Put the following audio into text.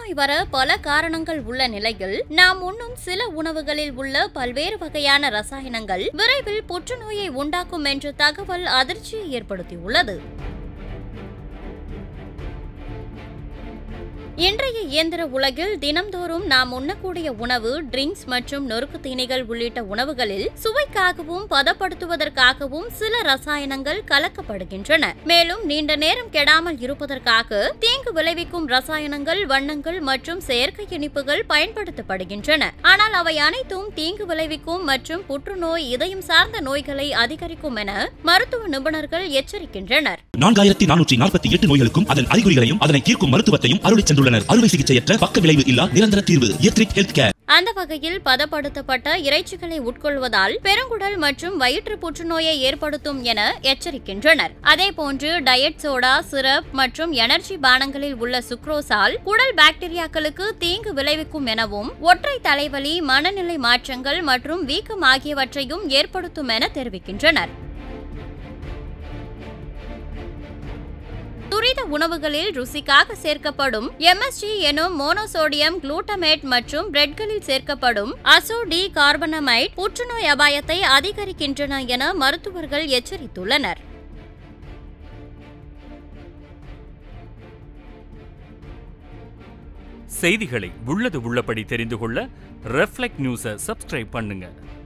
புற்றுநோய் வர பல காரணங்கள் உள்ள நிலையில் நாம் உண்ணும் சில உணவுகளில் உள்ள பல்வேறு வகையான ரசாயனங்கள் விரைவில் புற்றுநோயை உண்டாக்கும் என்ற தகவல் அதிர்ச்சியை ஏற்படுத்தியுள்ளது இன்றைய இயந்திர உலகில் தினம்தோறும் நாம் உண்ணக்கூடிய உணவு ட்ரிங்க்ஸ் மற்றும் நொறுக்கு தீனிகள் உள்ளிட்ட உணவுகளில் சுவைக்காகவும் பதப்படுத்துவதற்காகவும் சில ரசாயனங்கள் கலக்கப்படுகின்றன மேலும் நீண்ட நேரம் கெடாமல் இருப்பதற்காக தீங்கு விளைவிக்கும் ரசாயனங்கள் வண்ணங்கள் மற்றும் செயற்கை இனிப்புகள் பயன்படுத்தப்படுகின்றன ஆனால் அவை அனைத்தும் தீங்கு விளைவிக்கும் மற்றும் புற்றுநோய் இதயம் சார்ந்த நோய்களை அதிகரிக்கும் என மருத்துவ நிபுணர்கள் எச்சரிக்கின்றனர் நான்காயிரத்தி நானூற்றி நாற்பத்தி எட்டு நோய்களுக்கும் அதன் அறிகுறிகளையும் அதனை தீர்க்கும் மருத்துவத்தையும் அருளிச் சென்றுள்ளனர் அறுவை சிகிச்சையற்ற பக்க விளைவு இல்லா நிரந்தர தீர்வு எத்ரிக் ஹெல்த் கேர் அந்த வகையில் பதப்படுத்தப்பட்ட இறைச்சிகளை உட்கொள்வதால் பெருங்குடல் மற்றும் வயிற்று புற்றுநோயை ஏற்படுத்தும் என எச்சரிக்கின்றனர் அதேபோன்று டயட் சோடா சிரப் மற்றும் எனர்ஜி பானங்களில் உள்ள சுக்ரோஸால் குடல் பாக்டீரியாக்களுக்கு தீங்கு விளைவிக்கும் எனவும் ஒற்றை தலைவலி மனநிலை மாற்றங்கள் மற்றும் வீக்கம் ஆகியவற்றையும் ஏற்படுத்தும் என தெரிவிக்கின்றனர் துரித உணவுகளில் ருசிக்காக சேர்க்கப்படும் எம்எஸ்ஜி எனும் மோனோசோடியம் குளூட்டமேட் மற்றும் பிரெட்களில் சேர்க்கப்படும் அசோ டி கார்பனமைட் புற்றுநோய் அபாயத்தை அதிகரிக்கின்றன என மருத்துவர்கள் எச்சரித்துள்ளனர் செய்திகளை உள்ளது உள்ளபடி தெரிந்து கொள்ள ரெஃப்ளெக்ட் நியூஸை சப்ஸ்கிரைப் பண்ணுங்க